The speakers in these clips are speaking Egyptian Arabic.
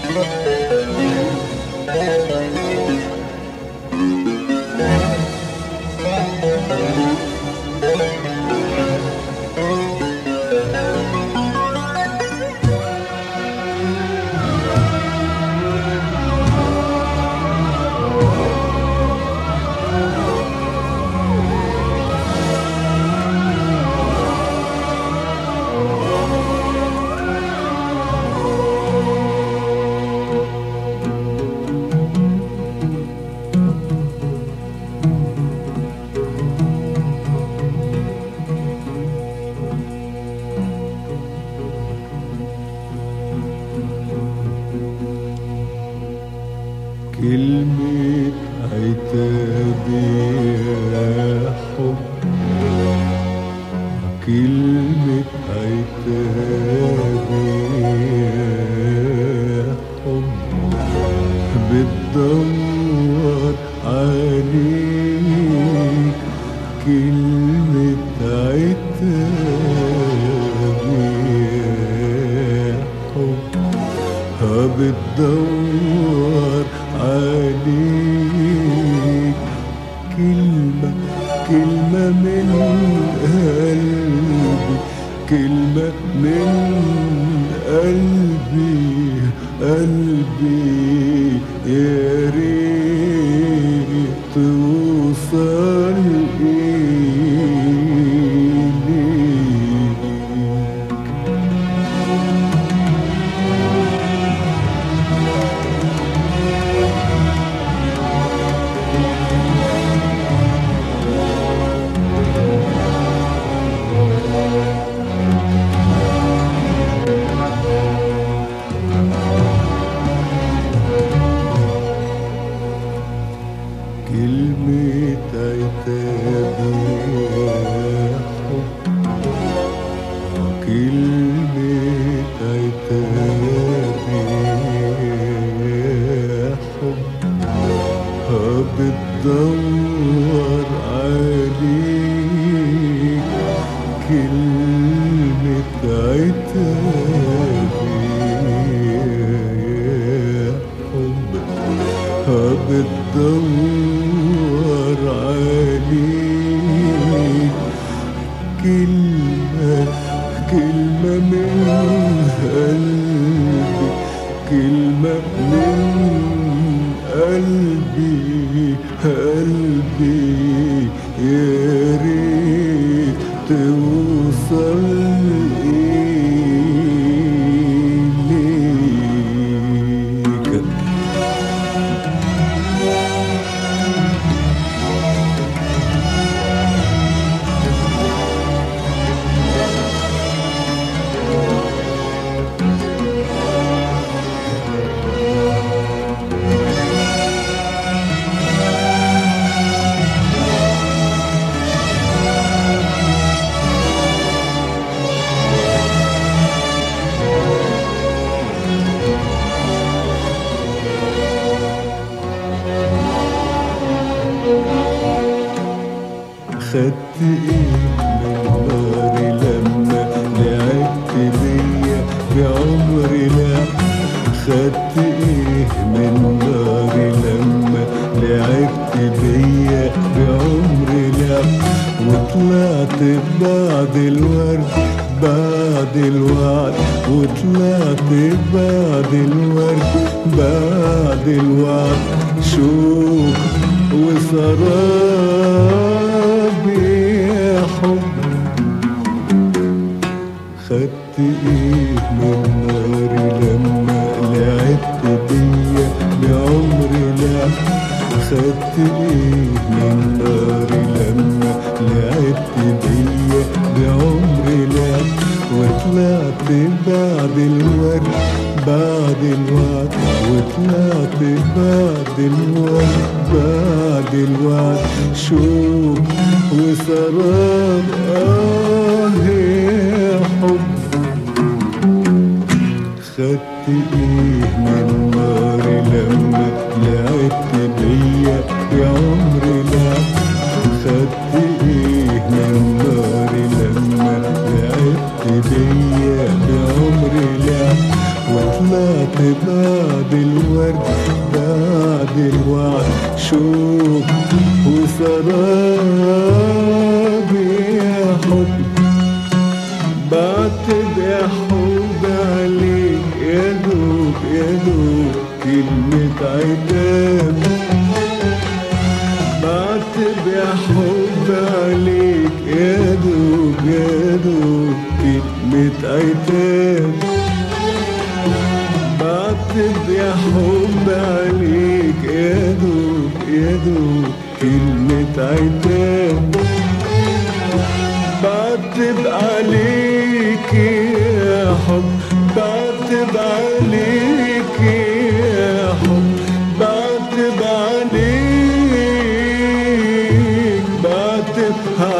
كلمة عتابي يا حب كلمة عتابي يا حب بتدور عليك كلمة عتابي يا حب بتدور عليك كلمة كلمة من قلبي كلمة من قلبي قلبي يا ريت توصل إليك كلمة عتابي يا حب كلمة عتابي يا حب بتدور عليك كلمة عتابي يا حب بتدور عليك كلمة كلمة من قلبي كلمة من قلبي قلبي يا ريت توصل إليك خدت ايه من ناري لما لعبت بيا بعمري لا خدت ايه من ناري لما لعبت بيا بعمري لا وطلعت بعد الورد بعد الوعد وطلعت بعد الورد بعد الوعد شوق وسراب يا حب خدت ايه من ناري لما لعبت بيا بعمري لا خدت ايه من ناري لما لعبت بيا بعمري لا وطلعت بعد الورد بعد الوعد وطلعت بعد الوعد بعد الوعد شوق وسراب آه يا حب خدت ايه من ناري لما لعبت بيا يا عمري لا خدت ايه من ناري لما لعبت بيا يا عمري لا وطلعت بعد بعد الورد بعد الوعد شوق وسراب يا حب بعتب يا حب عليك يا دوب يا دوب كلمة عتاب بعتب يا حب عليك يا دوب يا دوب كلمة عتاب بعتب يا حب عليك يا دوب يا دوب كلمة عتاب بعتب عليك يا حب بعتب عليك يا حب بعتب عليك بعتب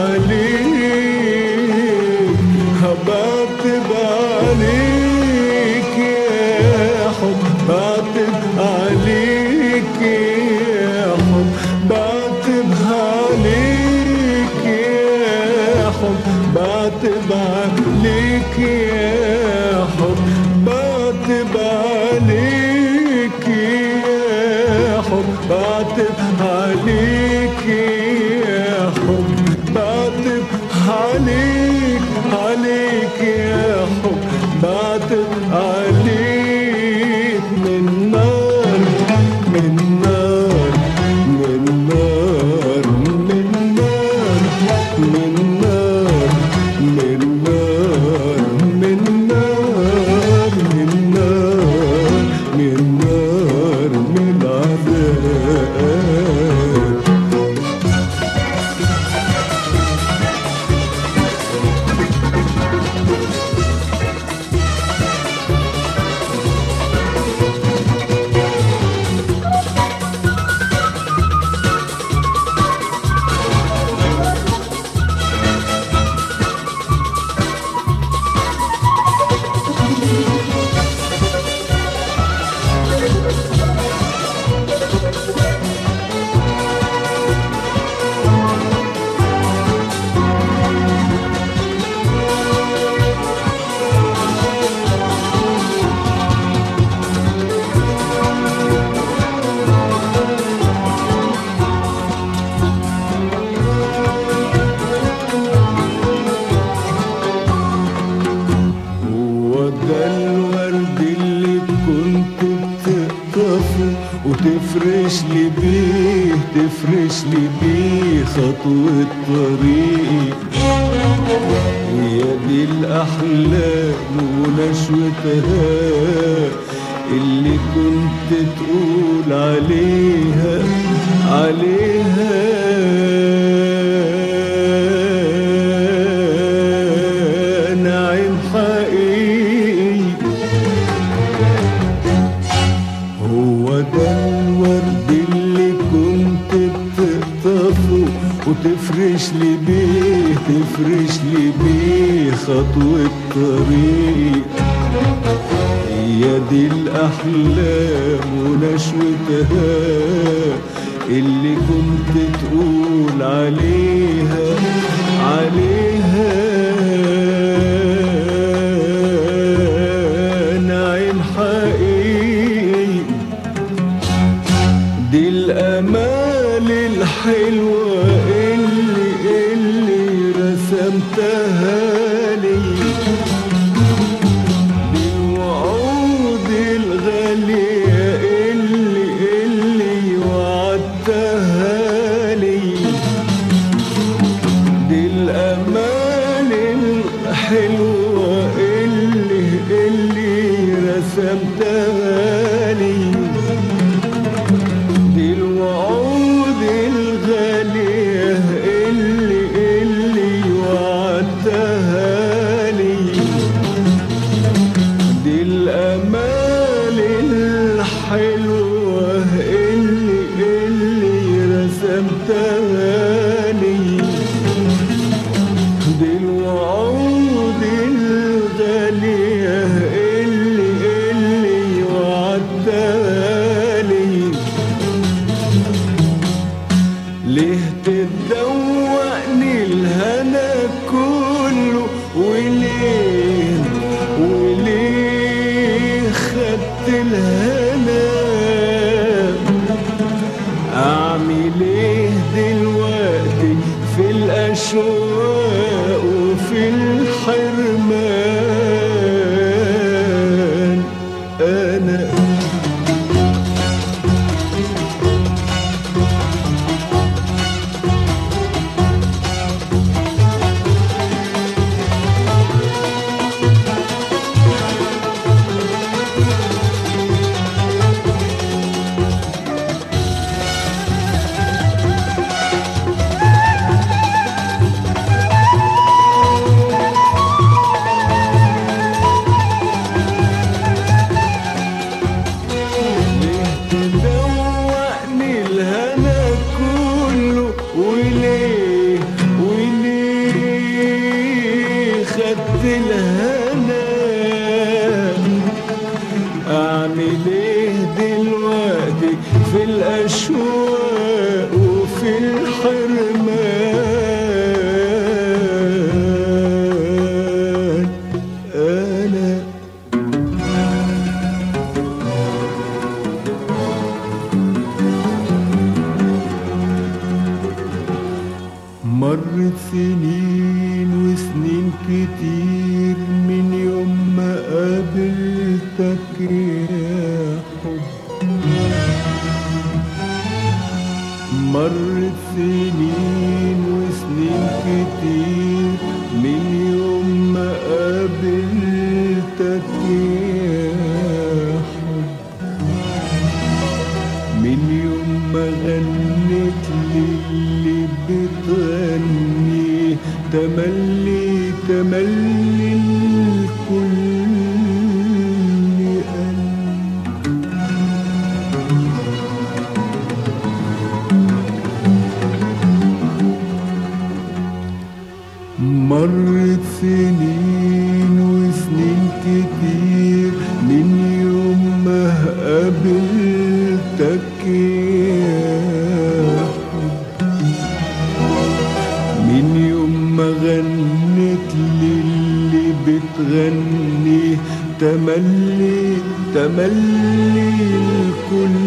عليك بعتب عليك يا حب بعتب عليك يا حب بعتب عليك يا حب بعتب عليك يا حب بعتب عليك يا حب بعتب عليك يا حب بعتب عليك عليك يا حب بعتب عليك من نار من نار من نار من نار من نار من نار من نار من نار من نار من عذاب هو ده الورد اللي كنت بتقطفه وتفرش لي بيه تفرش لي بيه خطوة طريقي هي دي الأحلام ونشوتها اللي كنت تقول عليها عليها نعيم حقيقي هو ده الورد اللي كنت بتقطفه وتفرش لي بيه تفرش لي بيه خطوة طريق هي دي الأحلام ونشوتها اللي كنت تقول عليها عليها نعيم حقيقي دي الأمال الحلوة اللي اللي رسمتها لي دي الوعود الغالية اللي اللي وعدتها لي دي الأمال الحلوة اللي اللي رسمتها لي دي الوعود الغالية اللي اللي وعدتها لي دي الأمال الحلوة اللي اللي رسمتها لي دي الوعود الغالية اللي اللي وعدتها لي ليه تدوقني الهنا كله وليه وليه خدت بعت الهنا اعمل ايه دلوقتي في الاشواق وفي الحرمان انا ليه تدوقني الهنا كله وليه وليه خدت الهنا اعمل ايه دلوقتي في الاشواق وفي الحرمان انا مرت سنين وسنين كتير من يوم ما قابلتك يا حب مرت سنين وسنين كتير من يوم ما قابلتك يا حب من يوم ما غنيت للي بتغني تملي تملي الكل قلب مرت سنين وسنين كتير من يوم ما قابلتك يا حب من يوم ما غنيت للي بتغني تملي تملي الكل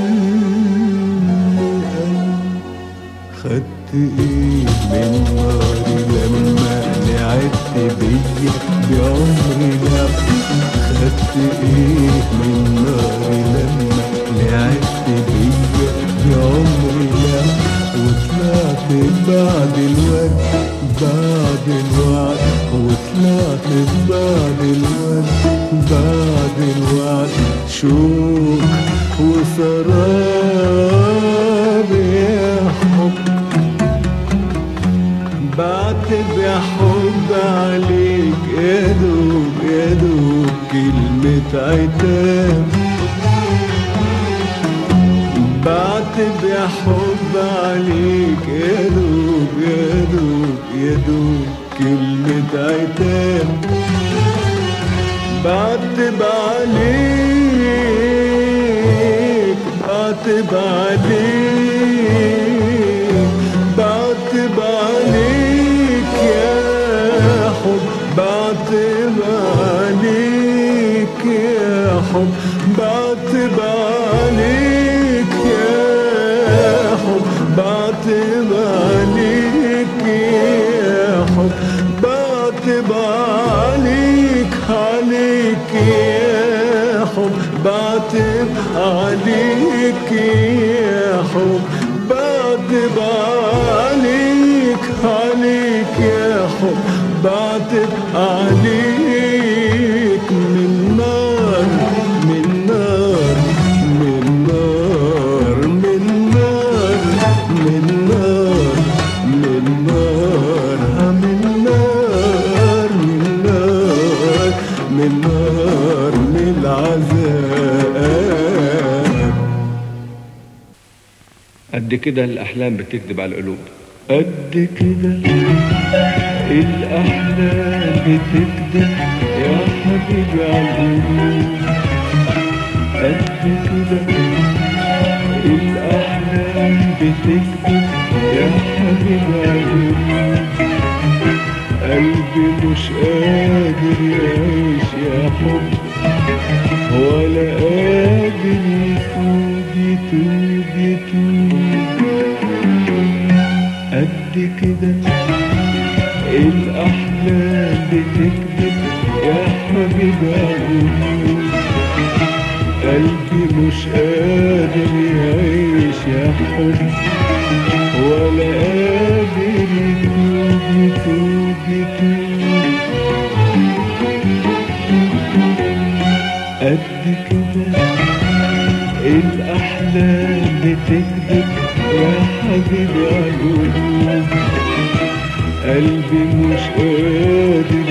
قلب خدت ايه من ناري لما لعبت بيا بعمري لا خدت ايه من ناري لما لعبت بيا بعمري لا وطلعت بعد الوقت بعد الوعد وطلعت بعد الوقت بعد الوعد شوق وسراب يا حب بعتب يا حب عليك يا دوب يا دوب كلمة عتاب بعتب يا حب عليك يا دوب يا دوب يا دوب كلمة عتاب بعتب عليك بعتب عليك بعتب عليك يا حب بعتب عليك يا حب بعتب عليك يا حب بعتب عليك يا حب بعتب عليك عليك يا حب بعتب عليك يا حب بعتب عليك عليك يا حب بعتب عليك من نار من نار من نار من نار من نار من نار من نار من نار من نار من العذاب قد كده الأحلام بتكذب على القلوب قد كده الأحلام بتكذب يا حبيبي عالقلوب قد كده الأحلام بتكذب يا حبيبي عالقلوب قلبي مش قادر يعيش يا حب ولا قلبي مش قادر يعيش يا حب ولا قادر يتوب يتوب يتوب قد كده الأحلام بتكذب يا حبيبي عالقلوب قلبي مش قادر